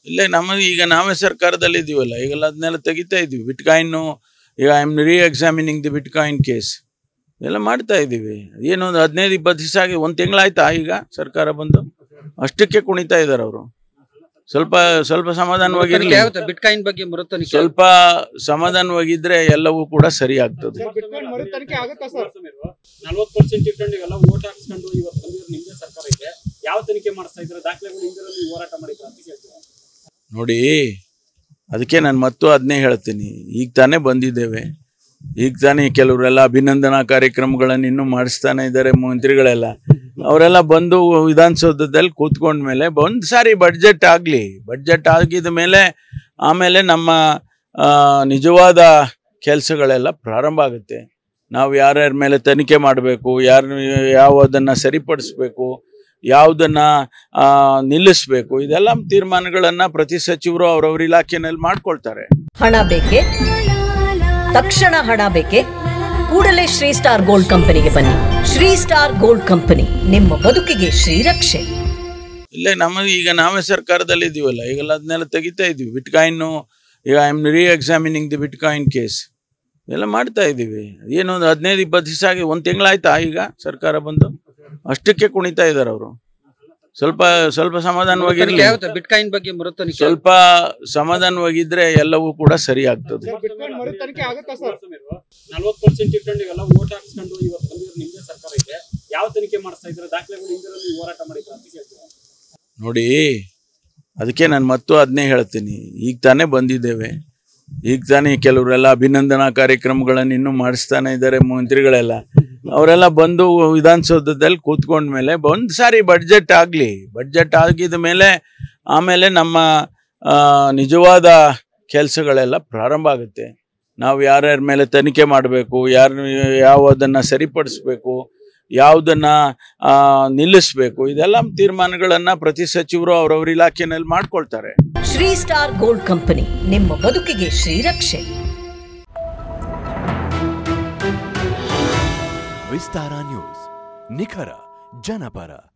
ಇಲ್ಲೇ ನಮ್ಮ ಈಗ ನಾವೇ ಸರ್ಕಾರದಲ್ಲಿ ಇದೀವಲ್ಲ ಈಗೆಲ್ಲ ಅದನ್ನೆಲ್ಲ ತೆಗಿತಾ ಇದೀವಿ ಬಿಟ್ಕಾಯಿನ್ನು ಈಗ I am re examining the bitcoin case ಎಲ್ಲ ಮಾಡ್ತಾ ಇದ್ದೀವಿ ಏನು ಒಂದು ಹದಿನೈದು ಇಪ್ಪತ್ತು ದಿವಸ ಆಗಿ ಒಂದು ತಿಂಗಳಾಯ್ತಾ ಈಗ ಸರ್ಕಾರ ಬಂದು ಅಷ್ಟಕ್ಕೆ ಕುಣಿತಾ ಇದ್ದಾರೆ ಅವರು ಸ್ವಲ್ಪ ಸ್ವಲ್ಪ ಸಮಾಧಾನವಾಗಿರ್ಲಿ ಬಿಟ್ಕಾಯಿನ್ ಬಗ್ಗೆ ಮರುತನಿಕೆ ಸ್ವಲ್ಪ ಸಮಾಧಾನವಾಗಿದ್ರೆ ಎಲ್ಲವೂ ಕೂಡ ಸರಿ ಆಗ್ತದೆ ಬಿಟ್ಕಾಯಿನ್ ಮರು ತನಿಖೆ ಆಗುತ್ತಾ ಸರ್ ನಲ್ವತ್ತು ಪರ್ಸೆಂಟ್ ಇಟ್ಕೊಂಡು ಇವೆಲ್ಲ ಓಟ್ ಹಾಕ್ಸ್ಕೊಂಡು ಇವತ್ತು ಬಂದಿರೋ ನಿಮ್ದೇ ಸರ್ಕಾರ ಇದೆ ಯಾವ ತನಿಖೆ ಮಾಡಿಸ್ತಾ ಇದ್ರೆ ದಾಖಲೆಗಳು ಹಿಂದಿರೋ ನೀವು ಹೋರಾಟ ಮಾಡಿದ್ರ ಅಂತ ಕೇಳ್ತೀವಿ ನೋಡಿ ಅದಕ್ಕೆ ನಾನು ಮತ್ತು ಅದನ್ನೇ ಹೇಳ್ತೀನಿ ಈಗ ತಾನೇ ಬಂದಿದ್ದೇವೆ ಈಗ ತಾನೇ ಕೆಲವರೆಲ್ಲ ಅಭಿನಂದನಾ ಕಾರ್ಯಕ್ರಮಗಳನ್ನು ಇನ್ನೂ ಮಾಡಿಸ್ತಾನೆ ಇದ್ದಾರೆ ಮಂತ್ರಿಗಳೆಲ್ಲ ಅವರೆಲ್ಲ ಬಂದು ವಿಧಾನಸೌಧದಲ್ಲಿ ಕೂತ್ಕೊಂಡ್ಮೇಲೆ ಒಂದು ಸಾರಿ ಬಡ್ಜೆಟ್ ಆಗಲಿ ಬಡ್ಜೆಟ್ ಆಗಿದ ಮೇಲೆ ಆಮೇಲೆ ನಮ್ಮ ಆ, ನಿಜವಾದ ಕೆಲಸಗಳೆಲ್ಲ ಪ್ರಾರಂಭ ಆಗುತ್ತೆ ನಾವು ಯಾರ್ಯಾರ ಮೇಲೆ ತನಿಖೆ ಮಾಡಬೇಕು ಯಾರು ಯಾವುದನ್ನು ಸರಿಪಡಿಸ್ಬೇಕು ಯಾವುದನ್ನು ನಿಲ್ಲಿಸ್ಬೇಕು ಇದೆಲ್ಲ ತೀರ್ಮಾನಗಳನ್ನು ಪ್ರತಿ ಸಚಿವರು ಅವರವ್ರ ಇಲಾಖೆನಲ್ಲಿ ಮಾಡ್ಕೊಳ್ತಾರೆ ಹಣ ಬೇಕೆ ತಕ್ಷಣ ಹಣ ಬೇಕೆ ಕೂಡಲೇ ಶ್ರೀ ಸ್ಟಾರ್ ಗೋಲ್ಡ್ ಕಂಪನಿಗೆ ಬನ್ನಿ ಶ್ರೀ ಸ್ಟಾರ್ ಗೋಲ್ಡ್ ಕಂಪನಿ ನಿಮ್ಮ ಬದುಕಿಗೆ ಶ್ರೀರಕ್ಷೆ ಇಲ್ಲೇ ನಮ್ಮ ಈಗ ನಾವೇ ಸರ್ಕಾರದಲ್ಲಿ ಇದೀವಲ್ಲ ಈಗೆಲ್ಲ ಅದನ್ನೆಲ್ಲ ತೆಗಿತಾ ಇದೀವಿ ಬಿಟ್ಕಾಯಿನ್ನು ಈಗ I am re examining the bitcoin case ಎಲ್ಲ ಮಾಡ್ತಾ ಇದ್ದೀವಿ ಏನು ಒಂದು ಹದಿನೈದು ಇಪ್ಪತ್ತು ದಿವಸ ಆಗಿ ಒಂದು ತಿಂಗಳಾಯ್ತಾ ಈಗ ಸರ್ಕಾರ ಬಂದು ಅಷ್ಟಕ್ಕೆ ಕುಣಿತಾ ಇದ್ದಾರೆ ಅವರು ಸ್ವಲ್ಪ ಸ್ವಲ್ಪ ಸಮಾಧಾನವಾಗಿರ್ಲಿ ಬಿಟ್ಕಾಯಿನ್ ಬಗ್ಗೆ ಮರುತನಿಕೆ ಸ್ವಲ್ಪ ಸಮಾಧಾನವಾಗಿದ್ರೆ ಎಲ್ಲವೂ ಕೂಡ ಸರಿ ಆಗ್ತದೆ ಬಿಟ್ಕಾಯಿನ್ ಮರು ತನಿಖೆ ಆಗುತ್ತಾ ಸರ್ ನಲ್ವತ್ತು ಪರ್ಸೆಂಟ್ ಇಟ್ಕೊಂಡು ಇವೆಲ್ಲ ಓಟ್ ಹಾಕ್ಸ್ಕೊಂಡು ಇವತ್ತು ಬಂದಿರೋ ನಿಮ್ದೇ ಸರ್ಕಾರ ಇದೆ ಯಾವ ತನಿಖೆ ಮಾಡಿಸ್ತಾ ಇದ್ರೆ ದಾಖಲೆಗಳು ಹಿಂದಿರೋ ನೀವು ಹೋರಾಟ ಮಾಡಿದ್ರ ಅಂತ ಕೇಳ್ತೀವಿ ನೋಡಿ ಅದಕ್ಕೆ ನಾನು ಮತ್ತು ಅದನ್ನೇ ಹೇಳ್ತೀನಿ ಈಗ ತಾನೇ ಬಂದಿದ್ದೇವೆ ಈಗ ತಾನೇ ಕೆಲವರೆಲ್ಲ ಅಭಿನಂದನಾ ಕಾರ್ಯಕ್ರಮಗಳನ್ನು ಇನ್ನೂ ಮಾಡಿಸ್ತಾನೆ ಇದ್ದಾರೆ ಮಂತ್ರಿಗಳೆಲ್ಲ ಅವರೆಲ್ಲ ಬಂದು ವಿಧಾನಸೌಧದಲ್ಲಿ ಕೂತ್ಕೊಂಡ್ಮೇಲೆ ಒಂದು ಸಾರಿ ಬಡ್ಜೆಟ್ ಆಗಲಿ ಬಡ್ಜೆಟ್ ಆಗಿದ ಮೇಲೆ ಆಮೇಲೆ ನಮ್ಮ ಆ, ನಿಜವಾದ ಕೆಲಸಗಳೆಲ್ಲ ಪ್ರಾರಂಭ ಆಗುತ್ತೆ ನಾವು ಯಾರ್ಯಾರ ಮೇಲೆ ತನಿಖೆ ಮಾಡಬೇಕು ಯಾರು ಯಾವುದನ್ನು ಸರಿಪಡಿಸ್ಬೇಕು ಯಾವುದನ್ನು ನಿಲ್ಲಿಸ್ಬೇಕು ಇದೆಲ್ಲ ತೀರ್ಮಾನಗಳನ್ನು ಪ್ರತಿ ಸಚಿವರು ಅವರವ್ರ ಇಲಾಖೆನಲ್ಲಿ ಮಾಡ್ಕೊಳ್ತಾರೆ ಶ್ರೀ ಸ್ಟಾರ್ ಗೋಲ್ಡ್ ಕಂಪನಿ ನಿಮ್ಮ ಬದುಕಿಗೆ ಶ್ರೀರಕ್ಷೆ ವಿಸ್ತಾರ ನ್ಯೂಸ್ ನಿಖರ ಜನಪರ